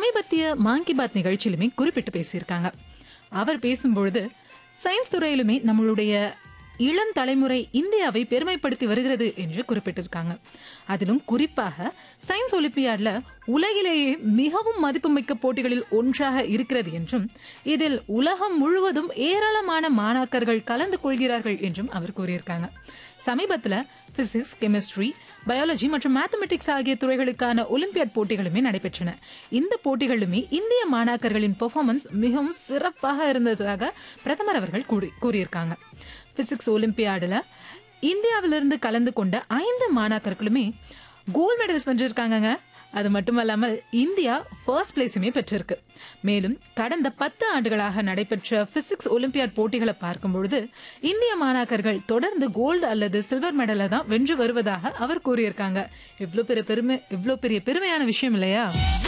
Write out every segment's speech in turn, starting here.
சமீபத்திய மான் கி பாத் நிகழ்ச்சியிலுமே குறிப்பிட்டு பேசியிருக்காங்க அவர் பேசும்பொழுது சயின்ஸ் துறையிலுமே நம்மளுடைய இளம் தலைமுறை இந்தியாவை பெருமைப்படுத்தி வருகிறது என்று குறிப்பிட்டிருக்காங்க அதிலும் குறிப்பாக சயின்ஸ் ஒலிம்பியாட்ல உலகிலேயே மிகவும் மதிப்புமிக்க போட்டிகளில் ஒன்றாக இருக்கிறது என்றும் இதில் உலகம் முழுவதும் ஏராளமான மாணாக்கர்கள் கலந்து கொள்கிறார்கள் என்றும் அவர் கூறியிருக்காங்க சமீபத்தில் பிசிக்ஸ் கெமிஸ்ட்ரி பயாலஜி மற்றும் மேத்தமெட்டிக்ஸ் ஆகிய துறைகளுக்கான ஒலிம்பியாட் போட்டிகளுமே நடைபெற்றன இந்த போட்டிகளுமே இந்திய மாணாக்கர்களின் பெர்ஃபார்மன்ஸ் மிகவும் சிறப்பாக இருந்ததாக பிரதமர் அவர்கள் கூறி கூறியிருக்காங்க பிசிக்ஸ் ஒலிம்பியாடில் இந்தியாவிலிருந்து கலந்து கொண்ட ஐந்து மாணாக்கர்களுமே கோல்ட் மெடல்ஸ் வென்றிருக்காங்கங்க அது மட்டுமல்லாமல் இந்தியா ஃபர்ஸ்ட் பிளேஸுமே பெற்றிருக்கு மேலும் கடந்த பத்து ஆண்டுகளாக நடைபெற்ற பிசிக்ஸ் ஒலிம்பியாட் போட்டிகளை பார்க்கும் பொழுது இந்திய மாணாக்கர்கள் தொடர்ந்து கோல்டு அல்லது சில்வர் மெடலை தான் வென்று வருவதாக அவர் கூறியிருக்காங்க இவ்வளோ பெரிய பெருமை இவ்வளோ பெரிய பெருமையான விஷயம் இல்லையா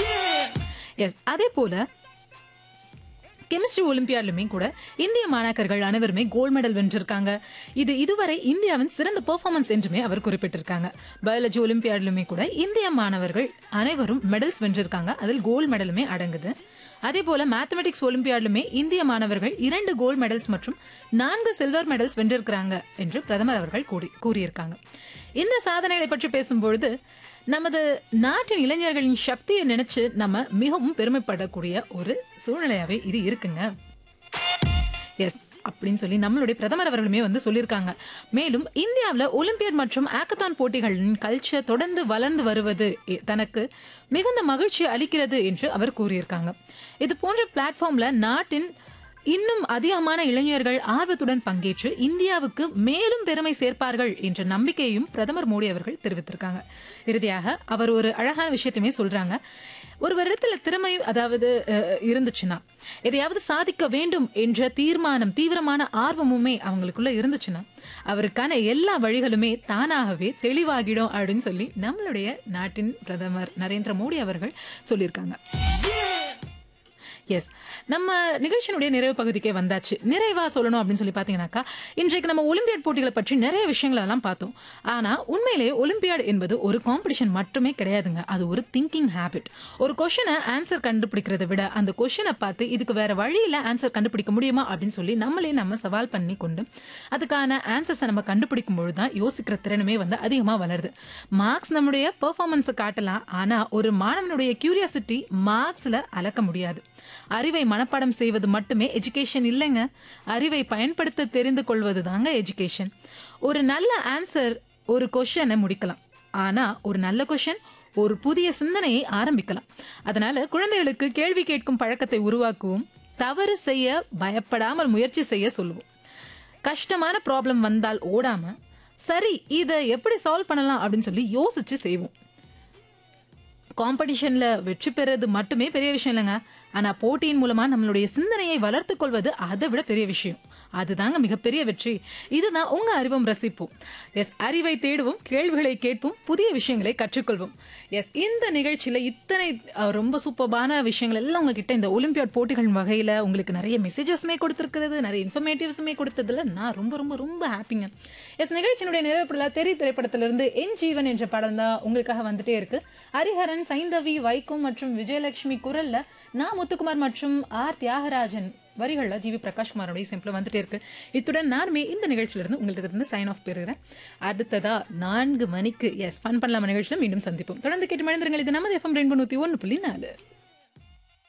எஸ் அதே போல கெமிஸ்ட்ரி ஒலிம்பியாட்லுமே கூட இந்திய மாணாக்கர்கள் அனைவருமே கோல்ட் மெடல் வென்றிருக்காங்க இது இதுவரை இந்தியாவின் சிறந்த பெர்ஃபார்மன்ஸ் என்றுமே அவர் குறிப்பிட்டிருக்காங்க பயாலஜி ஒலிம்பியாட்லுமே கூட இந்திய மாணவர்கள் அனைவரும் மெடல்ஸ் வென்றிருக்காங்க அதில் கோல்ட் மெடலுமே அடங்குது அதே போல மேத்தமெட்டிக்ஸ் ஒலிம்பியாட்லுமே இந்திய மாணவர்கள் இரண்டு கோல்ட் மெடல்ஸ் மற்றும் நான்கு சில்வர் மெடல்ஸ் வென்றிருக்கிறாங்க என்று பிரதமர் அவர்கள் கூறி கூறியிருக்காங்க இந்த சாதனைகளை பற்றி பேசும்பொழுது நமது நாட்டின் இளைஞர்களின் சக்தியை நினைச்சு நம்ம மிகவும் பெருமைப்படக்கூடிய ஒரு சூழ்நிலையாவே இது இருக்குங்க எஸ் அப்படின்னு சொல்லி நம்மளுடைய பிரதமர் அவர்களுமே வந்து சொல்லியிருக்காங்க மேலும் இந்தியாவில் ஒலிம்பியாட் மற்றும் ஆக்கத்தான் போட்டிகளின் கல்ச்சர் தொடர்ந்து வளர்ந்து வருவது எ- தனக்கு மிகுந்த மகிழ்ச்சி அளிக்கிறது என்று அவர் கூறியிருக்காங்க இது போன்ற பிளாட்ஃபார்ம்ல நாட்டின் இன்னும் அதிகமான இளைஞர்கள் ஆர்வத்துடன் பங்கேற்று இந்தியாவுக்கு மேலும் பெருமை சேர்ப்பார்கள் என்ற நம்பிக்கையையும் பிரதமர் மோடி அவர்கள் தெரிவித்திருக்காங்க இறுதியாக அவர் ஒரு அழகான விஷயத்தையுமே சொல்றாங்க ஒரு வருடத்துல திறமை அதாவது அஹ், இருந்துச்சுன்னா எதையாவது சாதிக்க வேண்டும் என்ற தீர்மானம் தீவிரமான ஆர்வமுமே அவங்களுக்குள்ள இருந்துச்சுன்னா அவருக்கான எல்லா வழிகளுமே தானாகவே தெளிவாகிடும் அப்படின்னு சொல்லி நம்மளுடைய நாட்டின் பிரதமர் நரேந்திர மோடி அவர்கள் சொல்லியிருக்காங்க எஸ் நம்ம நிகழ்ச்சியினுடைய நிறைவு பகுதிக்கே வந்தாச்சு நிறைவா சொல்லணும் அப்படின்னு சொல்லி பார்த்தீங்கன்னாக்கா இன்றைக்கு நம்ம ஒலிம்பியாட் போட்டிகளை பற்றி நிறைய விஷயங்கள் எல்லாம் பார்த்தோம் ஆனா உண்மையிலே ஒலிம்பியாட் என்பது ஒரு காம்படிஷன் மட்டுமே கிடையாதுங்க அது ஒரு திங்கிங் ஹேபிட் ஒரு கொஷனை ஆன்சர் கண்டுபிடிக்கிறத விட அந்த கொஷனை பார்த்து இதுக்கு வேற வழியில ஆன்சர் கண்டுபிடிக்க முடியுமா அப்படின்னு சொல்லி நம்மளே நம்ம சவால் பண்ணி கொண்டு அதுக்கான ஆன்சர்ஸை நம்ம கண்டுபிடிக்கும் பொழுது தான் யோசிக்கிற திறனுமே வந்து அதிகமாக வளருது மார்க்ஸ் நம்முடைய பெர்ஃபார்மன்ஸை காட்டலாம் ஆனா ஒரு மாணவனுடைய கியூரியாசிட்டி மார்க்ஸ்ல அளக்க முடியாது அறிவை மனப்பாடம் செய்வது மட்டுமே எஜுகேஷன் இல்லைங்க அறிவை பயன்படுத்த தெரிந்து கொள்வது தாங்க எஜுகேஷன் ஒரு நல்ல ஆன்சர் ஒரு கொஷனை முடிக்கலாம் ஆனா ஒரு நல்ல கொஷன் ஒரு புதிய சிந்தனையை ஆரம்பிக்கலாம் அதனால குழந்தைகளுக்கு கேள்வி கேட்கும் பழக்கத்தை உருவாக்குவோம் தவறு செய்ய பயப்படாமல் முயற்சி செய்ய சொல்லுவோம் கஷ்டமான ப்ராப்ளம் வந்தால் ஓடாம சரி இதை எப்படி சால்வ் பண்ணலாம் அப்படின்னு சொல்லி யோசிச்சு செய்வோம் காம்படிஷன்ல வெற்றி பெறது மட்டுமே பெரிய விஷயம் இல்லைங்க ஆனா போட்டியின் மூலமா நம்மளுடைய சிந்தனையை வளர்த்துக் கொள்வது அதை விட பெரிய விஷயம் அதுதாங்க மிகப்பெரிய வெற்றி இதுதான் உங்க அறிவும் ரசிப்போம் எஸ் அறிவை தேடுவோம் கேள்விகளை கேட்போம் புதிய விஷயங்களை கற்றுக்கொள்வோம் எஸ் இந்த நிகழ்ச்சியில இத்தனை அஹ், ரொம்ப சூப்பர்பான விஷயங்கள் எல்லாம் உங்ககிட்ட இந்த ஒலிம்பியாட் போட்டிகள் வகையில உங்களுக்கு நிறைய மெசேஜஸ்மே கொடுத்துருக்கிறது நிறைய இன்ஃபர்மேட்டிவ்ஸுமே கொடுத்ததுல நான் ரொம்ப ரொம்ப ரொம்ப ஹாப்பிங்க எஸ் நிகழ்ச்சியினுடைய நிறைவுப்படல தெரி திரைப்படத்திலிருந்து என் ஜீவன் என்ற படம் தான் உங்களுக்காக வந்துட்டே இருக்கு ஹரிஹரன் சைந்தவி வைக்கம் மற்றும் விஜயலட்சுமி குரல்ல நான் முத்துக்குமார் மற்றும் ஆர் தியாகராஜன் வரிகளில் ஜிவி பிரகாஷ்குமாரோடைய சிம்பிள் வந்துட்டே இருக்கு இத்துடன் நானுமே இந்த நிகழ்ச்சியிலிருந்து உங்களுக்கு இருந்து சைன் ஆஃப் பெறுகிறேன் அடுத்ததா நான்கு மணிக்கு எஸ் ஃபன் பண்ணலாம நிகழ்ச்சியில் மீண்டும் சந்திப்போம் தொடர்ந்து கேட்டு மனிதர்கள் இது நமது எஃப்எம் ரெண்டு நூற்றி ஒன்று புள்ளி நாலு